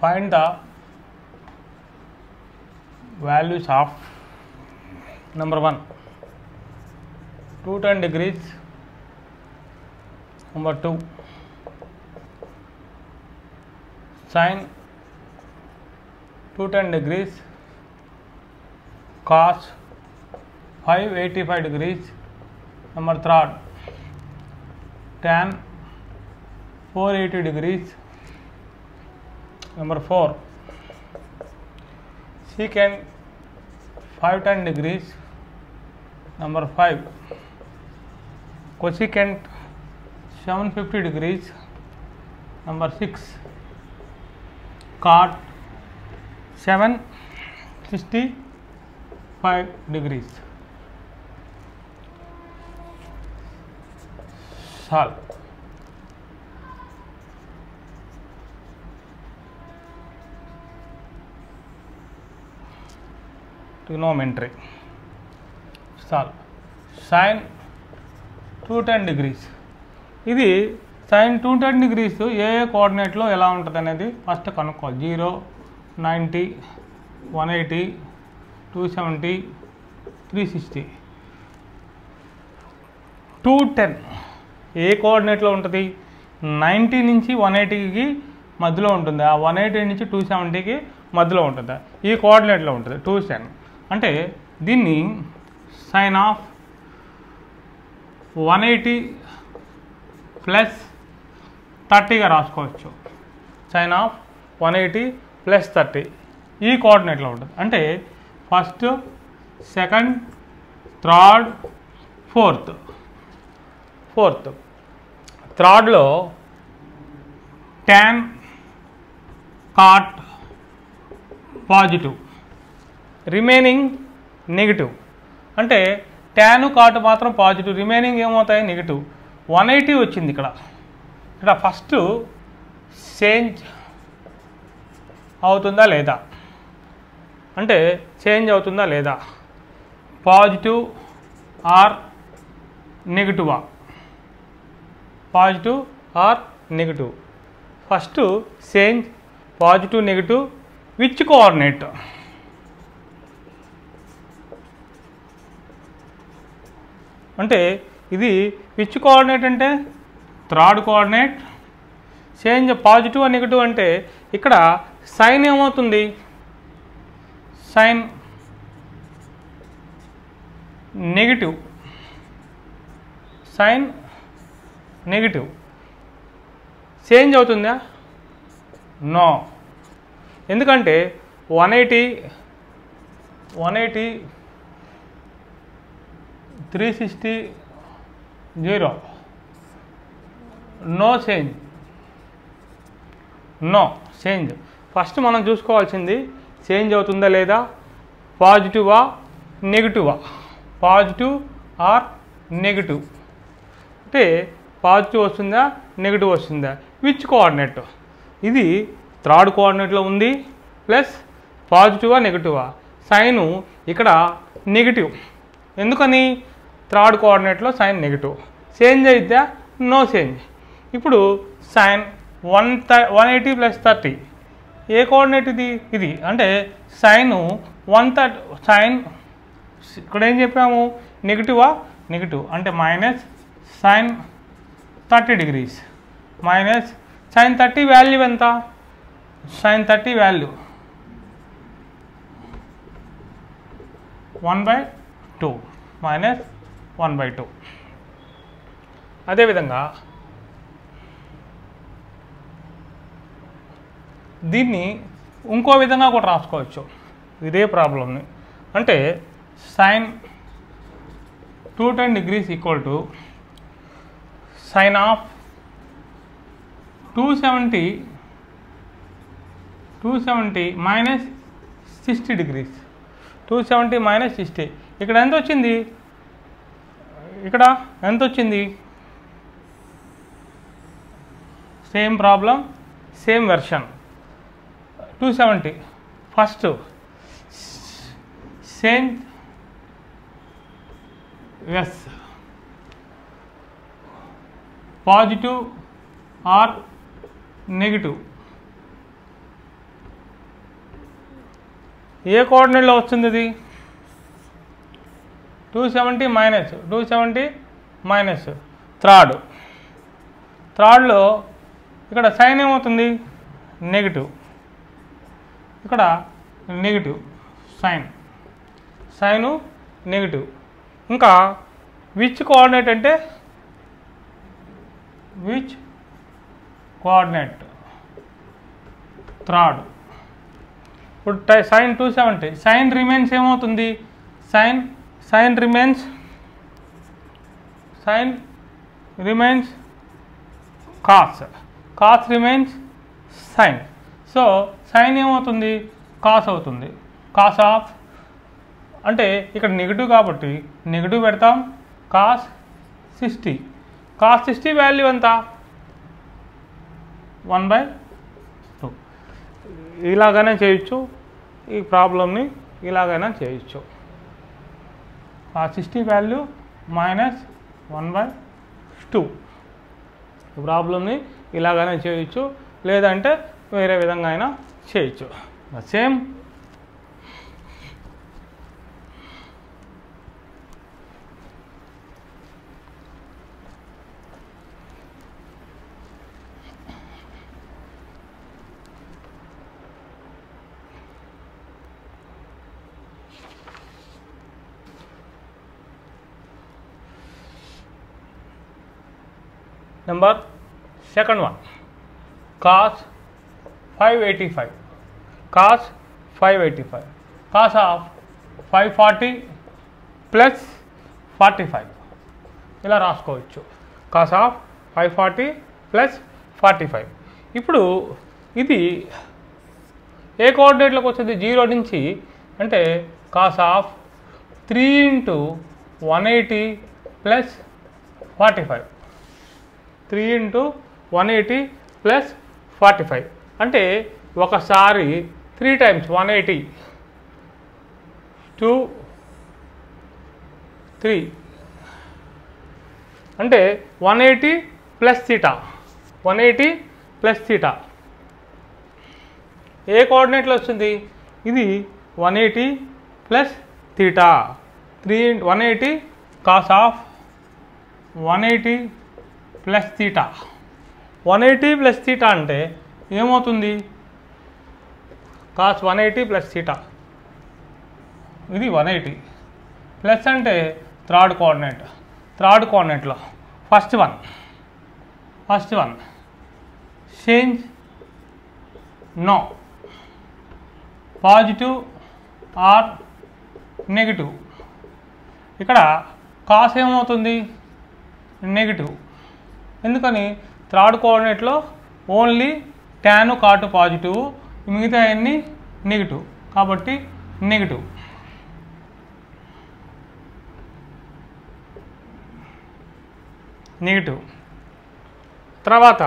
find the values of number 1 210 degrees number 2 sine 210 degrees cos 585 degrees number 3 tan 480 degrees number 4 secant 510 degrees number 5 cosecant 750 degrees number 6 cot 765 degrees solve trigonometry solve sin 210 degrees ఇది sine two ten degrees ఏ ఏ కోఆర్డినేట్లో ఎలా ఉంటుంది అనేది first కనుక్కోవాలి zero ninety one eighty two seventy three sixty two ten ఏ కోఆర్డినేట్లో ఉంటుంది నైంటీ నుంచి వన్ ఎయిటీకి మధ్యలో ఉంటుంది ఆ వన్ ఎయిటీ నుంచి టూ సెవెంటీకి మధ్యలో ఉంటుంది ఈ కోఆర్డినేట్లో ఉంటుంది టూ టెన్ అంటే దీన్ని sine of one eighty plus థర్టీగా రాసుకోవచ్చు sine of one eighty plus thirty ఈ కోఆర్డినేట్లో ఉంటుంది అంటే first second third fourth fourth థర్డ్లో tan cot positive remaining negative అంటే ట్యాను కాటు మాత్రం పాజిటివ్ రిమైనింగ్ ఏమవుతాయి నెగిటివ్ వన్ ఎయిటీ వచ్చింది ఇక్కడ ఇక్కడ ఫస్ట్ చేంజ్ అవుతుందా లేదా అంటే చేంజ్ అవుతుందా లేదా పాజిటివ్ ఆర్ నెగిటివా positive or negative first change positive negative which coordinate అంటే ఇది విచ్ కోఆర్డినేట్ అంటే third coordinate change positive negative అంటే ఇక్కడ సైన్ ఏమవుతుంది sine negative sine negative change అవుతుందా నో ఎందుకంటే one eighty one eighty three sixty zero no change no change first మనం చూసుకోవాల్సింది చేంజ్ అవుతుందా లేదా పాజిటివా నెగిటివా పాజిటివ్ ఆర్ నెగిటివ్ అంటే పాజిటివ్ వస్తుందా నెగిటివ్ వస్తుందా విచ్ కోఆర్డినేట్ ఇది థర్డ్ కోఆర్డినేట్లో ఉంది ప్లస్ పాజిటివా నెగిటివా సైను ఇక్కడ నెగిటివ్ ఎందుకని థర్డ్ కోఆర్డినేట్లో సైన్ నెగిటివ్ చేంజ్ అయితే నో చేంజ్ ఇప్పుడు sine one the one eighty plus thirty ఏ కోఆర్డినేట్ ఇది ఇది అంటే సైన్ వన్ థర్టీ సైన్ ఇక్కడ ఏం చెప్పాము నెగిటివా నెగిటివ్ అంటే minus sine thirty degrees minus sine thirty value ఎంత sine thirty value one by two minus one by two అదేవిధంగా దీన్ని ఇంకో విధంగా కూడా రాసుకోవచ్చు ఇదే ప్రాబ్లమ్ని అంటే sine two ten degrees equal to sine of two seventy two seventy minus sixty degrees two seventy minus sixty ఇక్కడ ఎంత వచ్చింది ఇక్కడ ఎంత వచ్చింది same problem same version two seventy first same S positive or negative ఏ కోఆర్డినేట్లో వస్తుంది ఇది two seventy minus two seventy minus third థర్డ్లో ఇక్కడ సైన్ ఏమవుతుంది నెగిటివ్ ఇక్కడ నెగిటివ్ సైన్ సైను నెగిటివ్ ఇంకా విచ్ కోఆర్డినేట్ అంటే విచ్ కోఆర్డినేట్ థర్డ్ ఇప్పుడు టై sine two seventy sine remains ఏమవుతుంది sine sine remains sine remains cos cos remains sine so sine ఏమవుతుంది కాస్ అవుతుంది కాస్ ఆఫ్ అంటే ఇక్కడ నెగిటివ్ కాబట్టి నెగిటివ్ పెడతాం cos sixty cos sixty value ఎంత వన్ బై టూ ఇలాగైనా చేయొచ్చు ఈ ప్రాబ్లమ్ని ఇలాగైనా చేయొచ్చు ఆ sixty value minus one by two ఈ ప్రాబ్లమ్ని ఇలాగైనా చేయొచ్చు లేదంటే వేరే విధంగా అయినా చేయొచ్చు same number second one cos five eighty five cos five eighty five cos of five forty plus forty five ఇలా రాసుకోవచ్చు cos of five forty plus forty five ఇప్పుడు ఇది ఏ కోఆర్డినేట్లోకి వస్తుంది జీరో నుంచి అంటే cos of three into one eighty plus forty five three into one eighty plus forty five అంటే ఒకసారి three times one eighty two three అంటే one eighty plus theta one eighty plus theta ఏ కోఆర్డినేట్లో వస్తుంది ఇది one eighty plus theta three one eighty cos of one eighty plus theta one eighty plus theta అంటే ఏమవుతుంది cos one eighty plus theta ఇది one eighty plus అంటే third coordinate third కోఆర్డినేట్లో first one first one change no positive or negative ఇక్కడ cos ఏమవుతుంది negative ఎందుకని third కోఆర్డినేట్లో only tan cot positive మిగతా అన్ని నెగిటివ్ కాబట్టి నెగిటివ్ నెగిటివ్ తర్వాత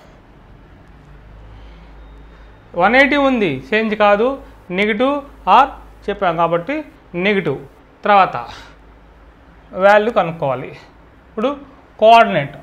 వన్ ఎయిటీ ఉంది చేంజ్ కాదు నెగిటివ్ ఆర్ చెప్పాం కాబట్టి నెగిటివ్ తర్వాత వాల్యూ కనుక్కోవాలి ఇప్పుడు కోఆర్డినేట్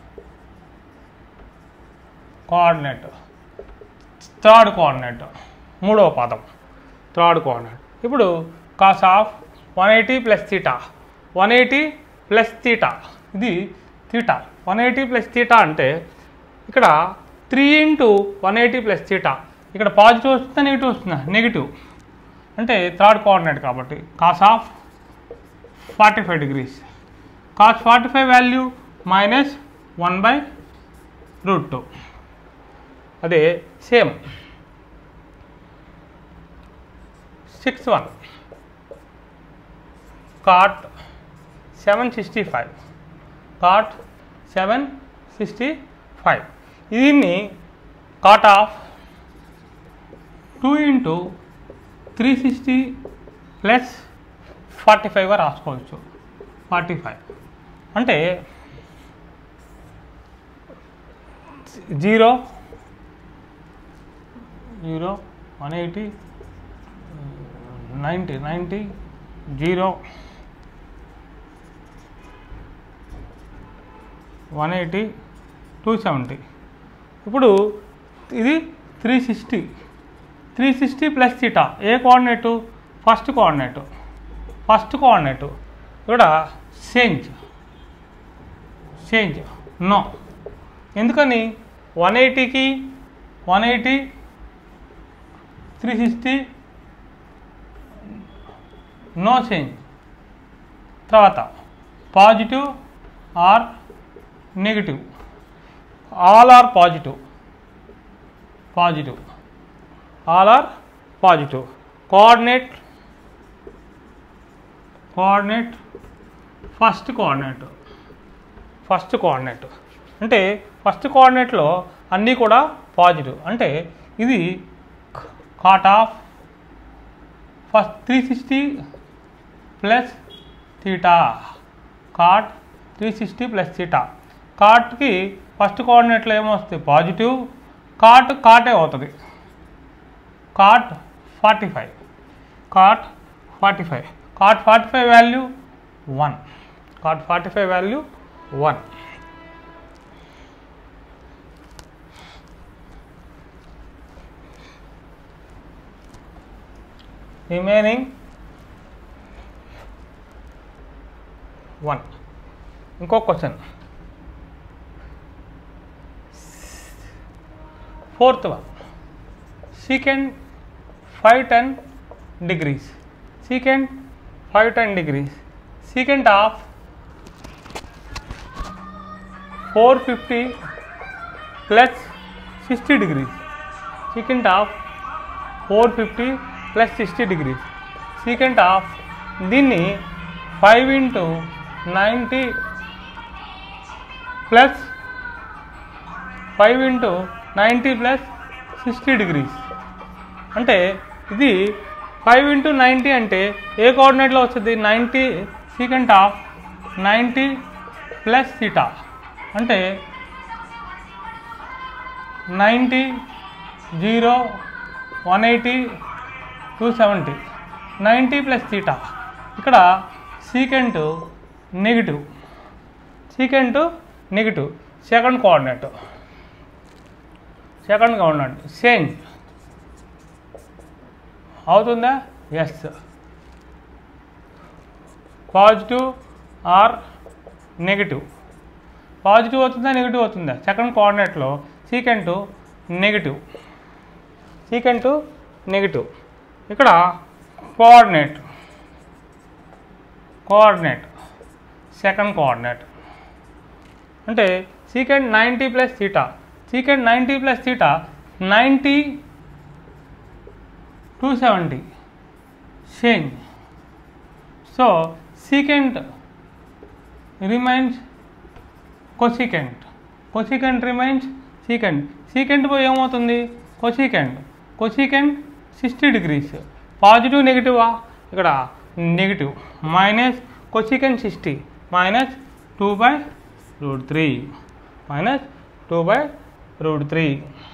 కోఆర్డినేట్ థర్డ్ కోఆర్డినేట్ మూడవ పదం థర్డ్ కోఆర్డినేట్ ఇప్పుడు cos of one eighty plus theta one eighty plus theta ఇది theta one eighty plus theta అంటే ఇక్కడ three into one eighty plus theta ఇక్కడ పాజిటివ్ వస్తుందా నెగిటివ్ వస్తుందా నెగిటివ్ అంటే థర్డ్ కోఆర్డినేట్ కాబట్టి cos of forty five degrees cos forty five value minus one by root two అదే same six one cot seven sixty five cot seven sixty five దీన్ని cot of two into three sixty plus forty ఫైవ్గా రాసుకోవచ్చు forty five అంటే zero zero one eighty ninety ninety zero one eighty two seventy ఇప్పుడు ఇది three sixty three sixty plus theta ఏ coordinate first coordinate first coordinate ఇక్కడ change change no ఎందుకని one ఎయిటీకి one eighty three sixty no change తర్వాత positive or negative all are positive positive all are positive coordinate coordinate first coordinate first coordinate అంటే first కోఆర్డినేట్లో అన్నీ కూడా positive అంటే ఇది cot of first three sixty plus theta cot three sixty plus theta కాట్కి first కోఆర్డినేట్లో ఏమొస్తుంది positive cot కాటే అవుతుంది cot forty five cot forty five cot forty five value one cot forty five value one remaining one ఇంకో question fourth one secant 510 degrees secant 510 degrees secant of 450 plus 60 degrees secant of 450 plus 60 degrees secant of దీన్ని five into ninety plus five into ninety plus sixty degrees అంటే ఇది five into ninety అంటే ఏ కోఆర్డినేట్లో వస్తుంది ninety secant of ninety plus theta అంటే ninety zero one eighty two seventy ninety plus theta ఇక్కడ secant negative secant negative second coordinate second coordinate change అవుతుందా yes positive or negative positive అవుతుందా negative అవుతుందా second కోఆర్డినేట్లో secant negative secant negative ఇక్కడ coordinate coordinate second coordinate అంటే secant ninety plus theta secant ninety plus theta ninety two seventy change so secant remains cosecant cosecant remains secant secant పోయి ఏమవుతుంది cosecant cosecant sixty degrees positive నెగిటివా ఇక్కడ negative minus cosecant sixty minus two by root three minus two by root three